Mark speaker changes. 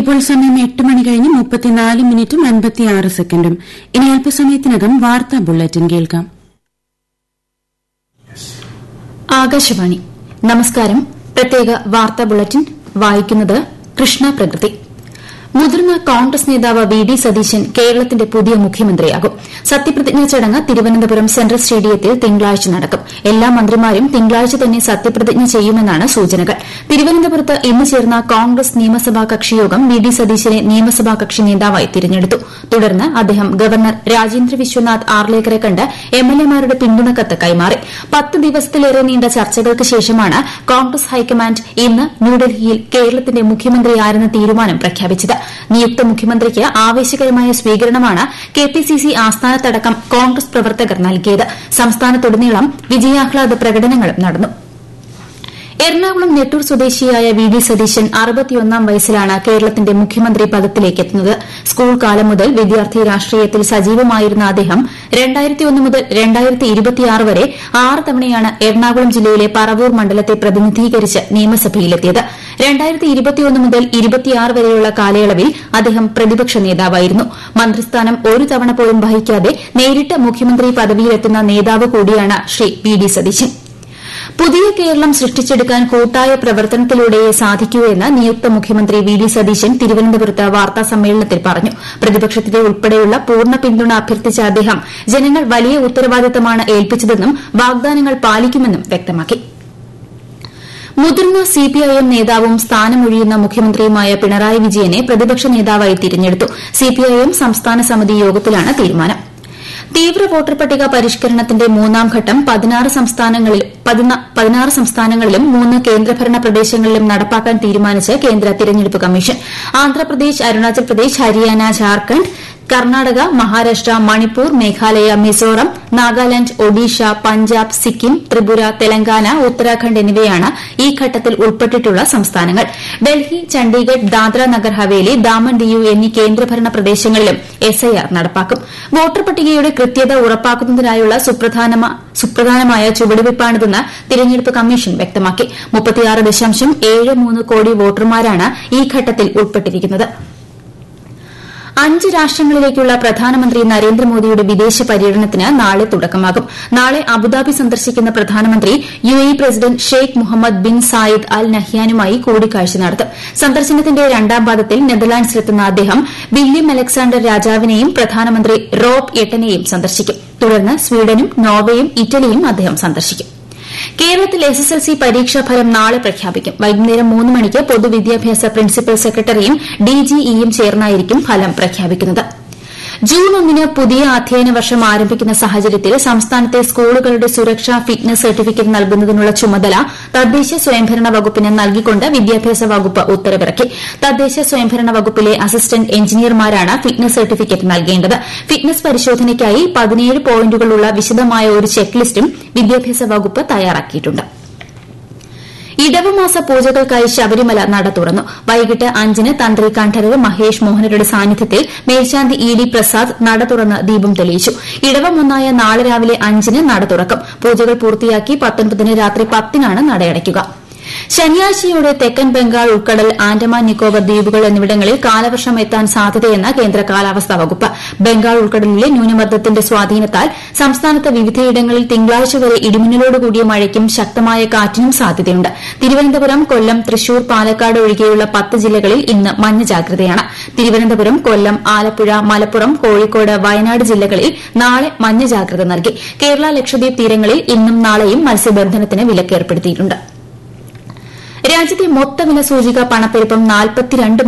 Speaker 1: ഇപ്പോൾ സമയം എട്ട് മണി കഴിഞ്ഞ് മുപ്പത്തിനാല് മിനിറ്റും അൻപത്തിയാറ് സെക്കൻഡും ഇനി അല്പസമയത്തിനകം വാർത്താ ബുള്ളറ്റിൻ കേൾക്കാം
Speaker 2: ആകാശവാണി നമസ്കാരം പ്രത്യേക വാർത്താ ബുള്ളറ്റിൻ വായിക്കുന്നത് കൃഷ്ണ പ്രകൃതി മുതിർന്ന കോൺഗ്രസ് നേതാവ് വി ഡി സതീശൻ കേരളത്തിന്റെ പുതിയ മുഖ്യമന്ത്രിയാകും സത്യപ്രതിജ്ഞാ ചടങ്ങ് തിരുവനന്തപുരം സെൻട്രൽ സ്റ്റേഡിയത്തിൽ തിങ്കളാഴ്ച നടക്കും എല്ലാ മന്ത്രിമാരും തിങ്കളാഴ്ച തന്നെ സത്യപ്രതിജ്ഞ ചെയ്യുമെന്നാണ് സൂചനകൾ തിരുവനന്തപുരത്ത് ഇന്ന് ചേർന്ന കോൺഗ്രസ് നിയമസഭാ കക്ഷിയോഗം വി ഡി സതീശനെ നിയമസഭാ കക്ഷി നേതാവായി തിരഞ്ഞെടുത്തു തുടർന്ന് അദ്ദേഹം ഗവർണർ രാജേന്ദ്ര വിശ്വനാഥ് ആർലേക്കറെ കണ്ട് എംഎൽഎമാരുടെ പിന്തുണക്കത്ത് കൈമാറി പത്ത് ദിവസത്തിലേറെ നീണ്ട ചർച്ചകൾക്ക് ശേഷമാണ് കോൺഗ്രസ് ഹൈക്കമാൻഡ് ഇന്ന് ന്യൂഡൽഹിയിൽ കേരളത്തിന്റെ മുഖ്യമന്ത്രി ആരെന്ന തീരുമാനം പ്രഖ്യാപിച്ചത് നിയുക്ത മുഖ്യമന്ത്രിക്ക് ആവേശകരമായ സ്വീകരണമാണ് കെപിസിസി ആസ്ഥാനത്തടക്കം കോൺഗ്രസ് പ്രവർത്തകർ നൽകിയത് സംസ്ഥാനത്തുടനീളം വിജയാഹ്ലാദ പ്രകടനങ്ങളും നടന്നു എറണാകുളം നെട്ടൂർ സ്വദേശിയായ വി ഡി സതീശൻ അറുപത്തിയൊന്നാം വയസ്സിലാണ് കേരളത്തിന്റെ മുഖ്യമന്ത്രി പദത്തിലേക്ക് എത്തുന്നത് സ്കൂൾ കാലം മുതൽ വിദ്യാർത്ഥി രാഷ്ട്രീയത്തിൽ സജീവമായിരുന്ന അദ്ദേഹം മുതൽ വരെ ആറ് തവണയാണ് എറണാകുളം ജില്ലയിലെ പറവൂർ മണ്ഡലത്തെ പ്രതിനിധീകരിച്ച് നിയമസഭയിലെത്തിയത് മുതൽ വരെയുള്ള കാലയളവിൽ അദ്ദേഹം പ്രതിപക്ഷ നേതാവായിരുന്നു മന്ത്രിസ്ഥാനം ഒരു തവണ പോലും വഹിക്കാതെ നേരിട്ട് മുഖ്യമന്ത്രി പദവിയിലെത്തുന്ന നേതാവ് കൂടിയാണ് ശ്രീ വി ഡി സതീശൻ പുതിയ കേരളം സൃഷ്ടിച്ചെടുക്കാൻ കൂട്ടായ പ്രവർത്തനത്തിലൂടെയേ സാധിക്കൂ എന്ന് നിയുക്ത മുഖ്യമന്ത്രി വി ഡി സതീശൻ തിരുവനന്തപുരത്ത് വാർത്താസമ്മേളനത്തിൽ പറഞ്ഞു പ്രതിപക്ഷത്തിന്റെ ഉൾപ്പെടെയുള്ള പൂർണ്ണ പിന്തുണ അഭ്യർത്ഥിച്ച അദ്ദേഹം ജനങ്ങൾ വലിയ ഉത്തരവാദിത്തമാണ് ഏൽപ്പിച്ചതെന്നും വാഗ്ദാനങ്ങൾ പാലിക്കുമെന്നും വ്യക്തമാക്കി മുതിർന്ന സിപിഐഎം നേതാവും സ്ഥാനമൊഴിയുന്ന മുഖ്യമന്ത്രിയുമായ പിണറായി വിജയനെ പ്രതിപക്ഷ നേതാവായി തിരഞ്ഞെടുത്തു സിപിഐഎം സംസ്ഥാന സമിതി യോഗത്തിലാണ് തീരുമാനം തീവ്ര വോട്ടർ പട്ടിക പരിഷ്കരണത്തിന്റെ മൂന്നാം ഘട്ടം പതിനാറ് സംസ്ഥാനങ്ങളിലും മൂന്ന് കേന്ദ്രഭരണ പ്രദേശങ്ങളിലും നടപ്പാക്കാൻ തീരുമാനിച്ച് കേന്ദ്ര തിരഞ്ഞെടുപ്പ് കമ്മീഷൻ ആന്ധ്രാപ്രദേശ് അരുണാചൽ പ്രദേശ് ഹരിയാന ജാർഖണ്ഡ് കർണാടക മഹാരാഷ്ട്ര മണിപ്പൂർ മേഘാലയ മിസോറം നാഗാലാന്റ് ഒഡീഷ പഞ്ചാബ് സിക്കിം ത്രിപുര തെലങ്കാന ഉത്തരാഖണ്ഡ് എന്നിവയാണ് ഈ ഘട്ടത്തിൽ ഉൾപ്പെട്ടിട്ടുള്ള സംസ്ഥാനങ്ങൾ ഡൽഹി ചണ്ഡീഗഡ് ദാദ്ര നഗർ ഹവേലി ദാമൻ ദിയു എന്നീ കേന്ദ്രഭരണ പ്രദേശങ്ങളിലും എസ്ഐആർ നടപ്പാക്കും വോട്ടർ പട്ടികയുടെ കൃത്യത ഉറപ്പാക്കുന്നതിനായുള്ള സുപ്രധാനമായ ചുവടുവയ്പ്പാണിതെന്ന് തിരഞ്ഞെടുപ്പ് കമ്മീഷൻ വ്യക്തമാക്കി കോടി വോട്ടർമാരാണ് ഈ ഘട്ടത്തിൽ ഉൾപ്പെട്ടിരിക്കുന്നത് അഞ്ച് രാഷ്ട്രങ്ങളിലേക്കുള്ള പ്രധാനമന്ത്രി നരേന്ദ്രമോദിയുടെ വിദേശ പര്യടനത്തിന് നാളെ തുടക്കമാകും നാളെ അബുദാബി സന്ദർശിക്കുന്ന പ്രധാനമന്ത്രി U A president Sheikh Mohammed bin Zayed Al നഹ്യാനുമായി കൂടിക്കാഴ്ച നടത്തും സന്ദർശനത്തിന്റെ രണ്ടാം പാദത്തിൽ നെതർലാൻഡ്സിലെത്തുന്ന അദ്ദേഹം വില്യം അലക്സാണ്ടർ രാജാവിനെയും പ്രധാനമന്ത്രി റോബ് എട്ടനെയും സന്ദർശിക്കും തുടർന്ന് സ്വീഡനും നോർവേയും ഇറ്റലിയും അദ്ദേഹം സന്ദർശിക്കും കേരളത്തിൽ എസ്എസ്എൽസി പരീക്ഷാഫലം നാളെ പ്രഖ്യാപിക്കും വൈകുന്നേരം മൂന്ന് മണിക്ക് പൊതുവിദ്യാഭ്യാസ പ്രിൻസിപ്പൽ സെക്രട്ടറിയും ഡിജിഇയും ചേർന്നായിരിക്കും ഫലം പ്രഖ്യാപിക്കുന്നത് ജൂൺ ഒന്നിന് പുതിയ അധ്യയന വർഷം ആരംഭിക്കുന്ന സാഹചര്യത്തിൽ സംസ്ഥാനത്തെ സ്കൂളുകളുടെ സുരക്ഷാ ഫിറ്റ്നസ് സർട്ടിഫിക്കറ്റ് നൽകുന്നതിനുള്ള ചുമതല തദ്ദേശ സ്വയംഭരണ വകുപ്പിന് നൽകിക്കൊണ്ട് വിദ്യാഭ്യാസ വകുപ്പ് ഉത്തരവിറക്കി തദ്ദേശ സ്വയംഭരണ വകുപ്പിലെ അസിസ്റ്റന്റ് എഞ്ചിനീയർമാരാണ് ഫിറ്റ്നസ് സർട്ടിഫിക്കറ്റ് നൽകേണ്ടത് ഫിറ്റ്നസ് പരിശോധനയ്ക്കായി പതിനേഴ് പോയിന്റുകളുള്ള വിശദമായ ഒരു ചെക്ക് ലിസ്റ്റും വിദ്യാഭ്യാസ വകുപ്പ് തയ്യാറാക്കിയിട്ടുണ്ട് ഇടവമാസ പൂജകൾക്കായി ശബരിമല നട തുറന്നു വൈകിട്ട് അഞ്ചിന് തന്ത്രി കണ്ഠരര് മഹേഷ് മോഹനരുടെ സാന്നിധ്യത്തിൽ മേൽശാന്തി ഇ ഡി പ്രസാദ് നട തുറന്ന് ദീപം തെളിയിച്ചു ഇടവം ഒന്നായ നാളെ രാവിലെ അഞ്ചിന് നട തുറക്കും പൂജകൾ പൂർത്തിയാക്കി പത്തൊൻപതിന് രാത്രി പത്തിനാണ് നടയടയ്ക്കുക ശനിയാഴ്ചയോടെ തെക്കൻ ബംഗാൾ ഉൾക്കടൽ ആൻഡമാൻ നിക്കോബർ ദ്വീപുകൾ എന്നിവിടങ്ങളിൽ കാലവർഷം എത്താൻ സാധ്യതയെന്ന് കേന്ദ്ര കാലാവസ്ഥാ വകുപ്പ് ബംഗാൾ ഉൾക്കടലിലെ ന്യൂനമർദ്ദത്തിന്റെ സ്വാധീനത്താൽ സംസ്ഥാനത്ത് വിവിധയിടങ്ങളിൽ തിങ്കളാഴ്ച വരെ ഇടിമിന്നലോടുകൂടിയ മഴയ്ക്കും ശക്തമായ കാറ്റിനും സാധ്യതയുണ്ട് തിരുവനന്തപുരം കൊല്ലം തൃശൂർ പാലക്കാട് ഒഴികെയുള്ള പത്ത് ജില്ലകളിൽ ഇന്ന് മഞ്ഞ ജാഗ്രതയാണ് തിരുവനന്തപുരം കൊല്ലം ആലപ്പുഴ മലപ്പുറം കോഴിക്കോട് വയനാട് ജില്ലകളിൽ നാളെ മഞ്ഞ ജാഗ്രത നൽകി കേരള ലക്ഷദ്വീപ് തീരങ്ങളിൽ ഇന്നും നാളെയും മത്സ്യബന്ധനത്തിന് വിലക്കേർപ്പെടുത്തിയിട്ടുണ്ട് രാജ്യത്തെ മൊത്തവില സൂചിക പണപ്പെരുപ്പം നാൽപ്പത്തിരണ്ട്